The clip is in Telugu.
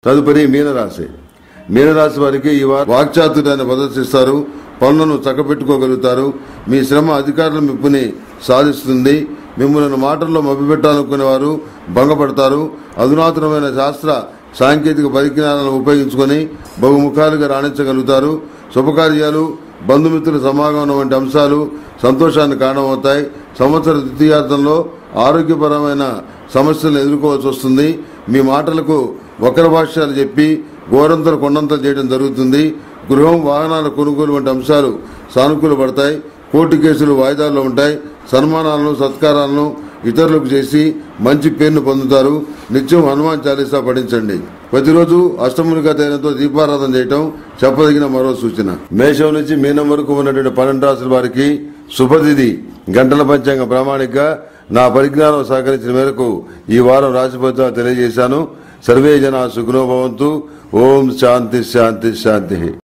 తదుపరి మీనరాశి మీనరాశి వారికి ఈ వారం వాక్చాతుర్యాన్ని ప్రదర్శిస్తారు పనులను చక్కబెట్టుకోగలుగుతారు మీ శ్రమ అధికారుల మెప్పుని సాధిస్తుంది మిమ్మల్ని మాటల్లో మభ్యపెట్టాలనుకునే వారు భంగపడతారు అధునాతనమైన శాస్త్ర సాంకేతిక పరిజ్ఞానాలను ఉపయోగించుకొని బహుముఖాలుగా రాణించగలుగుతారు శుభకార్యాలు బంధుమిత్రుల సమాగమనం వంటి అంశాలు సంతోషాన్ని కారణమవుతాయి సంవత్సర ద్వితీయార్థంలో ఆరోగ్యపరమైన సమస్యలను ఎదుర్కోవాల్సి వస్తుంది మీ మాటలకు వక్ర భాష్యాలు చెప్పి గోరంతలు కొండంతలు చేయడం జరుగుతుంది గృహం వాహనాల కొనుగోలు వంటి అంశాలు సానుకూల పడతాయి కోర్టు కేసులు వాయిదాల్లో ఉంటాయి సన్మానాలను సత్కారాలను ఇతరులకు చేసి మంచి పేరును పొందుతారు నిత్యం హనుమాన్ చాలీసా పఠించండి ప్రతిరోజు అష్టమునిగా తైనంతో దీపారాధన చేయటం చెప్పదగిన మరో సూచన మేషం నుంచి మీనం వరకు ఉన్నటువంటి పన్నెండు రాసుల వారికి శుభతిథి గంటల పంచాంగ ప్రామాణిక నా పరిజ్ఞానం సహకరించిన మేరకు ఈ వారం రాశి ఫలితాలు తెలియజేశాను సర్వే జన సుఖనో భవంతు ఓం శాంతి శాంతి శాంతి